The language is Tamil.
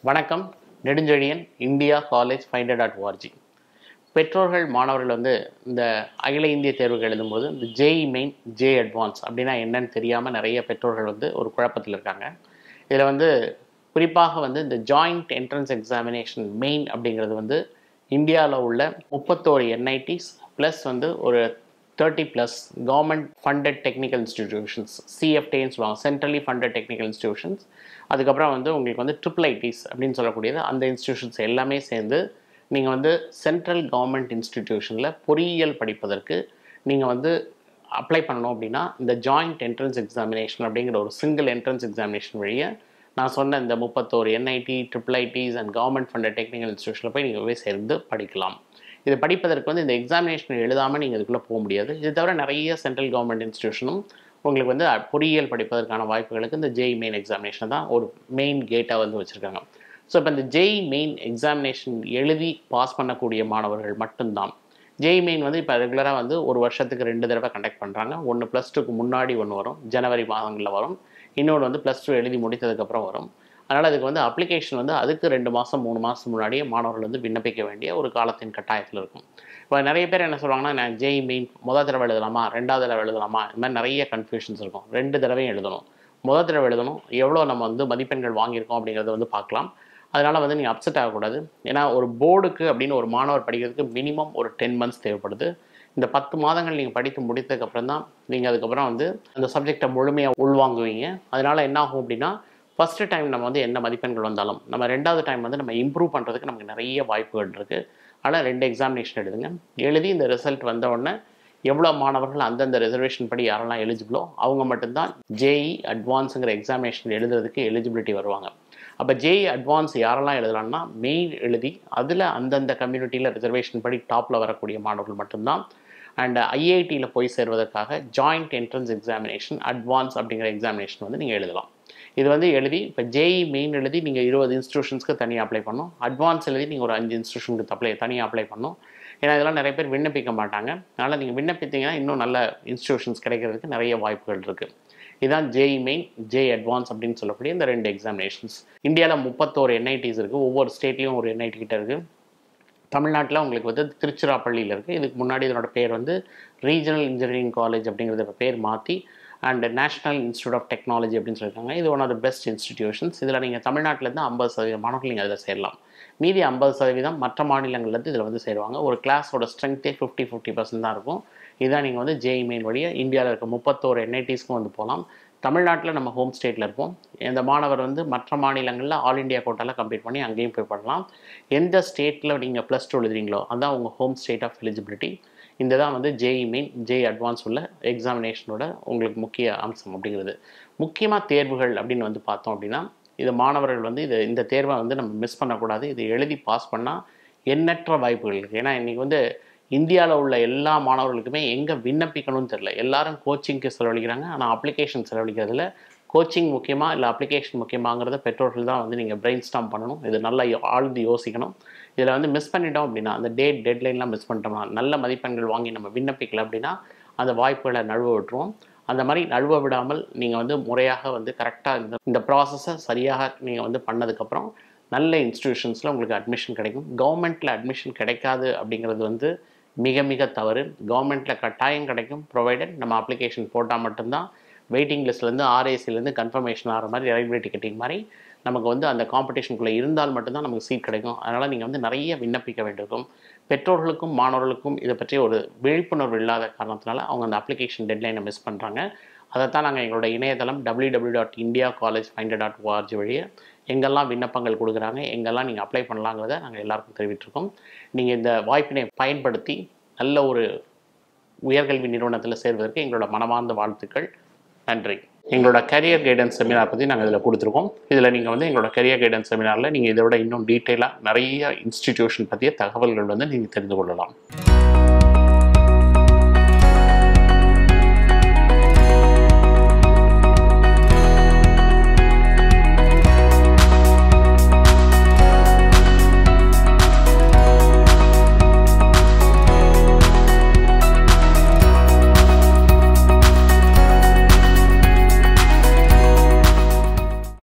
வணக்கம் Nedunchezhiyan India college finder dot ORG பெற்றோர்கள் மாணவர்கள் வந்து இந்த அகில இந்திய தேர்வுகள் எழுதும்போது இந்த ஜேஇ மெயின் ஜே அட்வான்ஸ் அப்படின்னா என்னன்னு தெரியாமல் நிறைய பெற்றோர்கள் வந்து ஒரு குழப்பத்தில் இருக்காங்க இதில் வந்து குறிப்பாக வந்து இந்த ஜாயிண்ட் என்ட்ரன்ஸ் எக்ஸாமினேஷன் மெயின் அப்படிங்கிறது வந்து இந்தியாவில் உள்ள முப்பத்தோரு என்ஐடிஸ் ப்ளஸ் வந்து ஒரு thirty plus government funded technical institutions சிஎஃப்டின்னு சொல்லுவாங்க சென்ட்ரலி ஃபண்டட் டெக்னிக்கல் இன்ஸ்டிடியூஷன்ஸ் அதுக்கப்புறம் வந்து உங்களுக்கு வந்து ட்ரிபிள் ஐடிஸ் அப்படின்னு சொல்லக்கூடியது அந்த இன்ஸ்டிடியூஷன்ஸ் எல்லாமே சேர்ந்து நீங்கள் வந்து சென்ட்ரல் கவர்மெண்ட் இன்ஸ்டிடியூஷனில் பொறியியல் படிப்பதற்கு நீங்கள் வந்து அப்ளை பண்ணணும் அப்படின்னா இந்த ஜாயிண்ட் என்ட்ரன்ஸ் எக்ஸாமினேஷன் அப்படிங்கிற ஒரு சிங்கிள் என்ட்ரன்ஸ் எக்ஸாமினேஷன் வழியை நான் சொன்ன இந்த முப்பத்தோரு NIT triple ITs and government funded technical இன்ஸ்டியூஷனில் போய் நீங்கள் போய் சேர்ந்து படிக்கலாம் இது படிப்பதற்கு வந்து இந்த எக்ஸாமினேஷன் எழுதாமல் நீங்கள் இதுக்குள்ளே போக முடியாது இது தவிர நிறைய சென்ட்ரல் கவர்மெண்ட் இன்ஸ்டியூஷனும் உங்களுக்கு வந்து பொறியியல் படிப்பதற்கான வாய்ப்புகளுக்கு இந்த ஜேஇ மெயின் எக்ஸாமினேஷன் தான் ஒரு மெயின் கேட்டாக வந்து வச்சுருக்காங்க ஸோ இப்போ இந்த ஜேஇ மெயின் எக்ஸாமினேஷன் எழுதி பாஸ் பண்ணக்கூடிய மாணவர்கள் மட்டும்தான் ஜேஇ மெயின் வந்து இப்போ ரெகுலராக வந்து ஒரு வருஷத்துக்கு ரெண்டு தடவை கண்டக்ட் பண்ணுறாங்க ஒன்று ப்ளஸ் டூக்கு முன்னாடி ஒன்று வரும் ஜனவரி மாதங்களில் வரும் இன்னொன்று வந்து ப்ளஸ் டூ எழுதி முடித்ததுக்கப்புறம் வரும் அதனால் அதுக்கு வந்து அப்ளிகேஷன் வந்து அதுக்கு ரெண்டு மாதம் மூணு மாதம் முன்னாடியே மாணவர்கள் வந்து விண்ணப்பிக்க வேண்டிய ஒரு காலத்தின் கட்டாயத்தில் இருக்கும் இப்போ நிறைய பேர் என்ன சொல்லுவாங்கன்னா நான் ஜேஇ மெயின் முதல் தடவை எழுதலாமா ரெண்டாவது தடவை எழுதலாமா இந்த மாதிரி நிறைய கன்ஃபியூஷன்ஸ் இருக்கும் ரெண்டு தடவையும் எழுதணும் முதல் தடவை எழுதணும் எவ்வளோ நம்ம வந்து மதிப்பெண்கள் வாங்கியிருக்கோம் அப்படிங்கிறத வந்து பார்க்கலாம் அதனால் வந்து நீங்கள் அப்செட் ஆகக்கூடாது ஏன்னா ஒரு போர்டுக்கு அப்படின்னு ஒரு மாணவர் படிக்கிறதுக்கு மினிமம் ஒரு டென் மந்த்ஸ் தேவைப்படுது இந்த பத்து மாதங்கள் நீங்கள் படித்து முடித்ததுக்கப்புறம் தான் நீங்கள் அதுக்கப்புறம் வந்து அந்த சப்ஜெக்டை முழுமையாக உள்வாங்குவீங்க அதனால் என்ன ஆகும் அப்படின்னா ஃபஸ்ட்டு டைம் நம்ம வந்து என்ன மதிப்பெண்கள் வந்தாலும் நம்ம ரெண்டாவது டைம் வந்து நம்ம இம்ப்ரூவ் பண்ணுறதுக்கு நமக்கு நிறைய வாய்ப்புகள் இருக்குது அதனால் ரெண்டு எக்ஸாமினேஷன் எழுதுங்க எழுதி இந்த ரிசல்ட் வந்த உடனே எவ்வளோ மாணவர்கள் அந்தந்த ரிசர்வேஷன் படி யாரெல்லாம் எலிஜிபிளோ அவங்க மட்டும்தான் ஜேஇ அட்வான்ஸுங்கிற எக்ஸாமினேஷன் எழுதுறதுக்கு எலிஜிபிலிட்டி வருவாங்க அப்போ ஜேஇ அட்வான்ஸ் யாரெல்லாம் எழுதலாம்னா மெயின் எழுதி அதில் அந்தந்த கம்யூனிட்டியில் ரிசர்வேஷன் படி டாப்பில் வரக்கூடிய மாணவர்கள் மட்டும்தான் அண்ட் ஐஐடியில் போய் சேர்வதற்காக ஜாயிண்ட் என்ட்ரன்ஸ் எக்ஸாமினேஷன் அட்வான்ஸ் அப்படிங்கிற எக்ஸாமினேஷன் வந்து நீங்கள் எழுதலாம் இது வந்து எழுதி இப்போ ஜேஇ மெயின் எழுதி நீங்கள் இருபது இன்ஸ்டியூஷன்ஸ்க்கு தனியாக அப்ளை பண்ணணும் அட்வான்ஸ் எழுதி நீங்கள் ஒரு அஞ்சு இன்ஸ்டியூஷனுக்கு அப்ளை தனியாக அப்ளை பண்ணணும் ஏன்னா இதெல்லாம் நிறைய பேர் விண்ணப்பிக்க மாட்டாங்க அதனால் நீங்கள் விண்ணப்பித்தீங்கன்னா இன்னும் நல்ல இன்ஸ்டியூஷன்ஸ் கிடைக்கிறதுக்கு நிறைய வாய்ப்புகள் இருக்குது இதுதான் ஜேஇ மெயின் ஜே அட்வான்ஸ் அப்படின்னு சொல்லக்கூடிய இந்த ரெண்டு எக்ஸாமினேஷன்ஸ் இந்தியாவில் முப்பத்தோரு என்ஐடிஸ் இருக்குது ஒவ்வொரு ஸ்டேட்லேயும் ஒரு என்ஐடி கிட்ட இருக்குது தமிழ்நாட்டில் உங்களுக்கு வந்து திருச்சிராப்பள்ளியில் இருக்குது இதுக்கு முன்னாடி இதனோட பேர் வந்து ரீஜனல் இன்ஜினியரிங் காலேஜ் அப்படிங்கிறத பேர் மாற்றி and national institute of technology அப்படின்னு சொல்லியிருக்காங்க இது one of the best institutions இதில் நீங்கள் தமிழ்நாட்டிலேருந்து ஐம்பது சதவீதம் மாணவர்கள் நீங்கள் அதில் சேரலாம் மீதி ஐம்பது சதவீதம் மற்ற மாநிலங்கள்லேருந்து இதில் வந்து சேருவாங்க ஒரு கிளாஸோட ஸ்ட்ரென்த்தே ஃபிஃப்டி ஃபிஃப்டி பர்சன்ட் தான் இருக்கும் இதான் நீங்கள் வந்து ஜேஇ மெயின் வழியாக இந்தியாவில் இருக்க முப்பத்தோரு என்ஐடிஸ்க்கும் வந்து போகலாம் தமிழ்நாட்டில் நம்ம ஹோம் ஸ்டேட்டில் இருப்போம் இந்த மாணவர் வந்து மற்ற மாநிலங்களில் ஆல் இண்டியா கோட்டாவில் கம்ப்ளீட் பண்ணி அங்கேயும் போய் பண்ணலாம் எந்த ஸ்டேட்டில் நீங்கள் ப்ளஸ் டூ எழுதுறீங்களோ அதுதான் உங்கள் ஹோம் ஸ்டேட் ஆஃப் எலிஜிபிலிட்டி இந்த தான் வந்து ஜேஇ மெயின் ஜே அட்வான்ஸ் உள்ள எக்ஸாமினேஷனோட உங்களுக்கு முக்கிய அம்சம் அப்படிங்கிறது முக்கியமாக தேர்வுகள் அப்படின்னு வந்து பார்த்தோம் அப்படின்னா இது மாணவர்கள் வந்து இது இந்த தேர்வை வந்து நம்ம மிஸ் பண்ணக்கூடாது இது எழுதி பாஸ் பண்ணால் எண்ணற்ற வாய்ப்புகள் இருக்குது ஏன்னா இன்றைக்கி வந்து இந்தியாவில் உள்ள எல்லா மாணவர்களுக்குமே எங்கே விண்ணப்பிக்கணும்னு தெரில எல்லாரும் கோச்சிங்க்கு செலவழிக்கிறாங்க ஆனால் அப்ளிகேஷன் செலவழிக்கிறதுல கோச்சிங் முக்கியமாக இல்லை அப்ளிகேஷன் முக்கியமாங்கிறத பெற்றோர்கள் தான் வந்து நீங்கள் பிரெயின் ஸ்டாம் பண்ணணும் இது நல்லா ஆழ்ந்து யோசிக்கணும் இதில் வந்து மிஸ் பண்ணிட்டோம் அப்படின்னா அந்த டேட் டெட்லைன்லாம் மிஸ் பண்ணிட்டோம்னா நல்ல மதிப்பெண்கள் வாங்கி நம்ம விண்ணப்பிக்கல அப்படின்னா அந்த வாய்ப்புகளை நழுவ விட்டுருவோம் அந்த மாதிரி நழுவ விடாமல் நீங்கள் வந்து முறையாக வந்து கரெக்டாக இந்த இந்த ப்ராசஸை சரியாக நீங்கள் வந்து பண்ணதுக்கப்புறம் நல்ல இன்ஸ்டிடியூஷன்ஸில் உங்களுக்கு அட்மிஷன் கிடைக்கும் கவர்மெண்ட்டில் அட்மிஷன் கிடைக்காது அப்படிங்கிறது வந்து மிக மிக தவறு கவர்மெண்ட்டில் கட்டாயம் கிடைக்கும் ப்ரொவைடட் நம்ம அப்ளிகேஷன் போட்டால் மட்டும்தான் வெயிட்டிங் லிஸ்ட்லேருந்து ஆர்ஏசிலேருந்து கன்ஃபர்மேஷன் ஆகிற மாதிரி ரயில்வே டிக்கெட்டிங் மாதிரி நமக்கு வந்து அந்த காம்படிஷனுக்குள்ளே இருந்தால் மட்டும்தான் நமக்கு சீட் கிடைக்கும் அதனால் நீங்கள் வந்து நிறைய விண்ணப்பிக்க வேண்டியிருக்கும் பெற்றோர்களுக்கும் மாணவர்களுக்கும் இதை பற்றி ஒரு விழிப்புணர்வு இல்லாத காரணத்தினால அவங்க அந்த அப்ளிகேஷன் டெட்லைனை மிஸ் பண்ணுறாங்க அதைத்தான் நாங்கள் எங்களோட இணையதளம் W W dot India college finder dot ORG வழியே எங்கெல்லாம் விண்ணப்பங்கள் கொடுக்குறாங்க எங்கெல்லாம் நீங்கள் அப்ளை பண்ணலாங்கிறத நாங்கள் எல்லாருக்கும் தெரிவித்திருக்கோம் நீங்கள் இந்த வாய்ப்பினை பயன்படுத்தி நல்ல ஒரு உயர்கல்வி நிறுவனத்தில் சேர்வதற்கு எங்களோட மனமார்ந்த வாழ்த்துக்கள் நன்றி எங்களோட கரியர் கைடன்ஸ் செமினார் பற்றி நாங்கள் இதில் கொடுத்துருக்கோம் இதில் நீங்கள் வந்து எங்களோட கரியர் கைடன்ஸ் செமினாரில் நீங்கள் இதை விட இன்னும் டீட்டெயிலாக நிறைய இன்ஸ்டிடியூஷன் பற்றிய தகவல்கள் வந்து நீங்கள் தெரிந்து கொள்ளலாம்